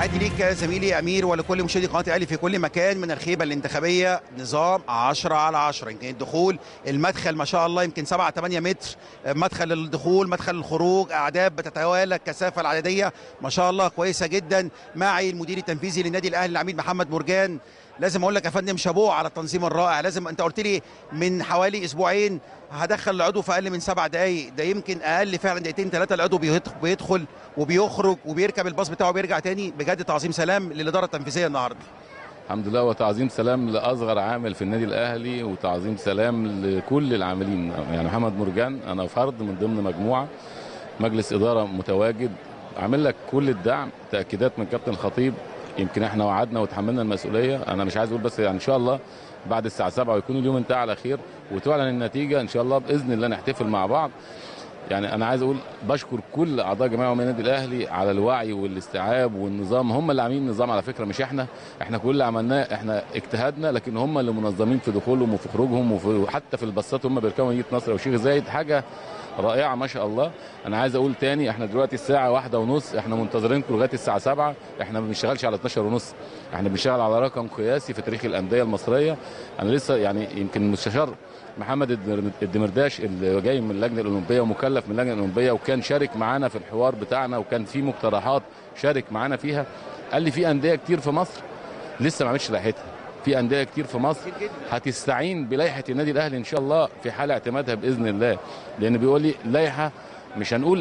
تحياتي ليك يا زميلي امير ولكل مشاهدي قناه الاهلي في كل مكان من الخيبه الانتخابيه نظام 10 على 10 يمكن الدخول المدخل ما شاء الله يمكن 7 8 متر مدخل الدخول مدخل الخروج اعداد بتتوالى الكثافه العدديه ما شاء الله كويسه جدا معي المدير التنفيذي للنادي الاهلي العميد محمد مرجان لازم اقول لك يا فندم شابوه على التنظيم الرائع لازم انت قلت لي من حوالي اسبوعين هدخل العضو في اقل من سبع دقائق ده يمكن اقل فعلا دقيقتين ثلاثه العضو بيدخل وبيخرج وبيركب الباص بتاعه وبيرجع تاني بجد تعظيم سلام للاداره التنفيذيه النهارده الحمد لله وتعظيم سلام لاصغر عامل في النادي الاهلي وتعظيم سلام لكل العاملين يعني محمد مرجان انا فرد من ضمن مجموعه مجلس اداره متواجد عامل لك كل الدعم تاكيدات من كابتن الخطيب يمكن احنا وعدنا وتحملنا المسؤوليه انا مش عايز اقول بس يعني ان شاء الله بعد الساعه 7 ويكون اليوم انتهى على خير وتعلن النتيجه ان شاء الله باذن الله نحتفل مع بعض يعني انا عايز اقول بشكر كل اعضاء جمعيه عموميه النادي الاهلي على الوعي والاستيعاب والنظام هم اللي عاملين النظام على فكره مش احنا احنا كل اللي عملناه احنا اجتهدنا لكن هم اللي منظمين في دخولهم وفي خروجهم وحتى في الباصات هم بيركبوا مدينه نصر وشيخ زايد حاجه رائعه ما شاء الله انا عايز اقول تاني احنا دلوقتي الساعه واحدة ونص احنا منتظرينكم لغايه الساعه 7 احنا ما بنشتغلش على 12 ونص احنا بنشتغل على رقم قياسي في تاريخ الانديه المصريه انا لسه يعني يمكن المستشار محمد الدمرداش اللي جاي من اللجنه الاولمبيه ومكلف من اللجنه الاولمبيه وكان شارك معانا في الحوار بتاعنا وكان في مقترحات شارك معانا فيها قال لي في انديه كتير في مصر لسه ما عملتش لائحتها في انديه كتير في مصر هتستعين بلائحه النادي الاهلي ان شاء الله في حال اعتمادها باذن الله لان بيقول لي لائحه مش هنقول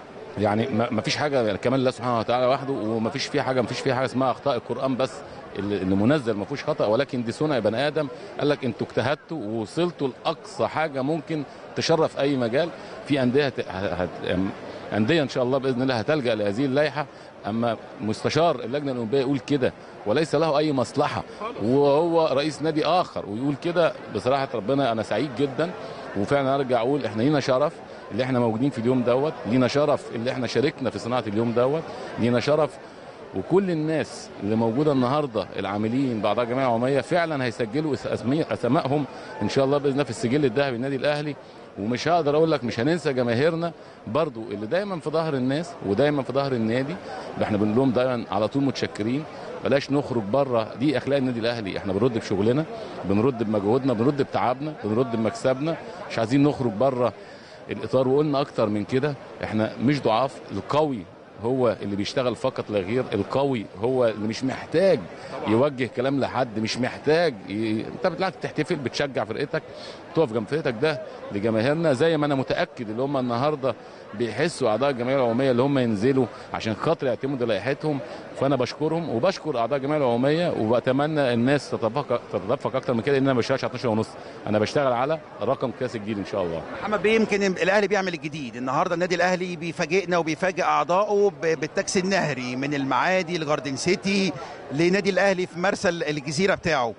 يعني ما فيش حاجه يعني كمان الله سبحانه وتعالى وحده وما فيش فيه حاجه ما فيش فيه حاجه اسمها اخطاء القران بس اللي منزل ما فيهوش خطا ولكن دي صنع بني ادم قال لك انتوا اجتهدتوا ووصلتوا لاقصى حاجه ممكن تشرف اي مجال في انديه هت... هت... انديه ان شاء الله باذن الله هتلجا لهذه اللائحه اما مستشار اللجنه الاولمبيه يقول كده وليس له اي مصلحه وهو رئيس نادي اخر ويقول كده بصراحه ربنا انا سعيد جدا وفعلا ارجع اقول احنا لينا شرف اللي احنا موجودين في اليوم دوت لينا شرف اللي احنا شاركنا في صناعه اليوم دوت لينا شرف وكل الناس اللي موجوده النهارده العاملين باعضاء جمعيه عموميه فعلا هيسجلوا اسمائهم ان شاء الله باذن الله في السجل الذهبي النادي الاهلي ومش هقدر اقول لك مش هننسى جماهيرنا برضو اللي دايما في ظهر الناس ودايما في ظهر النادي احنا بنقول لهم دايما على طول متشكرين بلاش نخرج بره دي اخلاق النادي الاهلي احنا بنرد بشغلنا بنرد بمجهودنا بنرد بتعبنا بنرد بمكسبنا مش عايزين نخرج بره الاطار وقلنا اكتر من كده احنا مش ضعاف القوي هو اللي بيشتغل فقط لا غير القوي هو اللي مش محتاج طبعا. يوجه كلام لحد مش محتاج ي... انت بتطلع تحتفل بتشجع فرقتك تقف جنب فرقتك ده لجماهيرنا زي ما انا متاكد اللي هم النهارده بيحسوا اعضاء الجمعيه العموميه اللي هم ينزلوا عشان خاطر يعتمدوا لائحتهم فانا بشكرهم وبشكر اعضاء الجمعيه العموميه وبتمنى الناس تتفق تتدفق اكتر من كده ان انا ما بشتغلش على 12 ونص انا بشتغل على رقم قياسي جديد ان شاء الله محمد بيه يمكن الاهلي بيعمل الجديد النهارده النادي الاهلي بيفاجئنا وبيفاجئ اعضائه بالتاكسي النهري من المعادي لجاردن سيتي لنادي الاهلي في مرسى الجزيره بتاعه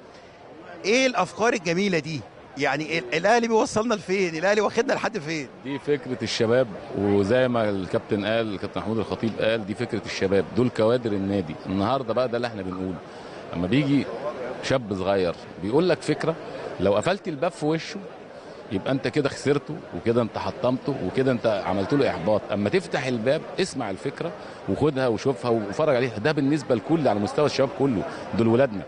ايه الافكار الجميله دي يعني الاهلي بيوصلنا لفين الاهلي واخدنا لحد فين دي فكره الشباب وزي ما الكابتن قال الكابتن محمود الخطيب قال دي فكره الشباب دول كوادر النادي النهارده بقى ده اللي احنا بنقوله لما بيجي شاب صغير بيقول لك فكره لو قفلت الباب في وشه يبقى انت كده خسرته وكده انت حطمته وكده انت عملت له احباط اما تفتح الباب اسمع الفكره وخدها وشوفها وفرج عليها ده بالنسبه لكل على مستوى الشباب كله دول ولادنا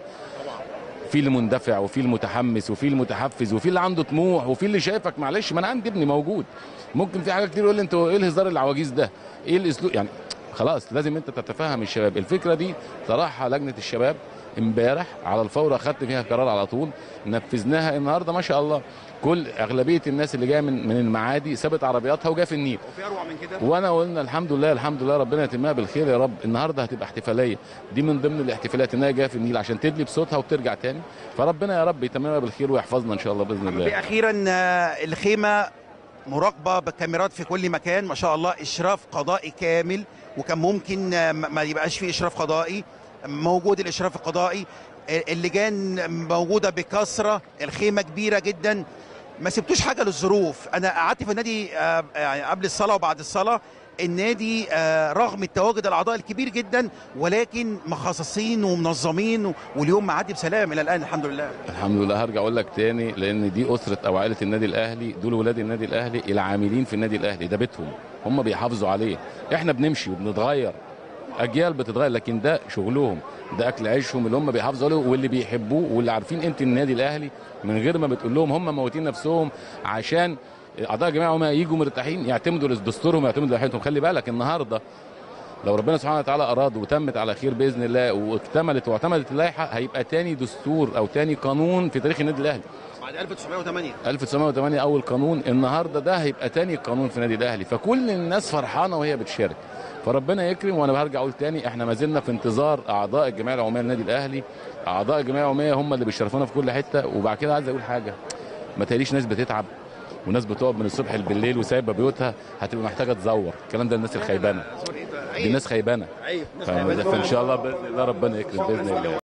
في اللي مندفع وفي المتحمس وفي المتحفز وفي اللي عنده طموح وفي اللي شايفك معلش ما انا عندي ابني موجود ممكن في حاجات كتير يقول لي انتوا ايه الهزار العواجيز ده ايه الاسلوب يعني خلاص لازم انت تتفهم الشباب الفكره دي طرحها لجنه الشباب امبارح على الفور اخدت فيها قرار على طول نفذناها النهارده ما شاء الله كل اغلبيه الناس اللي جايه من من المعادي سابت عربياتها وجا في النيل وفي اروع من كده وانا قلنا الحمد لله الحمد لله ربنا يتمها بالخير يا رب النهارده هتبقى احتفاليه دي من ضمن الاحتفالات انها جايه في النيل عشان تدلي بصوتها وترجع تاني فربنا يا رب يتممها بالخير ويحفظنا ان شاء الله باذن الله اخيرا الخيمه مراقبه بكاميرات في كل مكان ما شاء الله اشراف قضائي كامل وكان ممكن ما يبقاش فيه اشراف قضائي موجود الاشراف القضائي اللجان موجوده بكثره الخيمه كبيره جدا ما سبتوش حاجه للظروف انا قعدت في النادي يعني قبل الصلاه وبعد الصلاه النادي رغم التواجد الاعضاء الكبير جدا ولكن مخصصين ومنظمين واليوم معدي بسلام الى الان الحمد لله الحمد لله هرجع اقول لك تاني لان دي اسره او عائله النادي الاهلي دول ولاد النادي الاهلي العاملين في النادي الاهلي ده بيتهم هم بيحافظوا عليه احنا بنمشي وبنتغير اجيال بتتغير لكن ده شغلهم ده اكل عيشهم اللي هم بيحافظوا عليه واللي بيحبوه واللي عارفين قيمه النادي الاهلي من غير ما بتقول لهم هم موتين نفسهم عشان اعضاء الجمعيه هم يجوا مرتاحين يعتمدوا لدستورهم يعتمدوا لحياتهم خلي بالك النهارده لو ربنا سبحانه وتعالى اراد وتمت على خير باذن الله واكتملت واعتمدت اللائحه هيبقى تاني دستور او تاني قانون في تاريخ النادي الاهلي بعد 1908 1908 اول قانون النهارده ده هيبقى تاني قانون في النادي الاهلي فكل الناس فرحانه وهي بتشارك فربنا يكرم وانا برجع اقول تاني احنا ما زلنا في انتظار اعضاء الجمعيه العموميه للنادي الاهلي اعضاء الجمعيه العموميه هم اللي بيشرفونا في كل حته وبعد كده عايز اقول حاجه ما تقليش ناس بتتعب وناس بتقعد من الصبح بالليل وسايبه بيوتها هتبقى محتاجه تزور الكلام ده الناس الخيبانه دي ناس خيبانه عيب فان شاء الله باذن الله ربنا يكرم باذن الله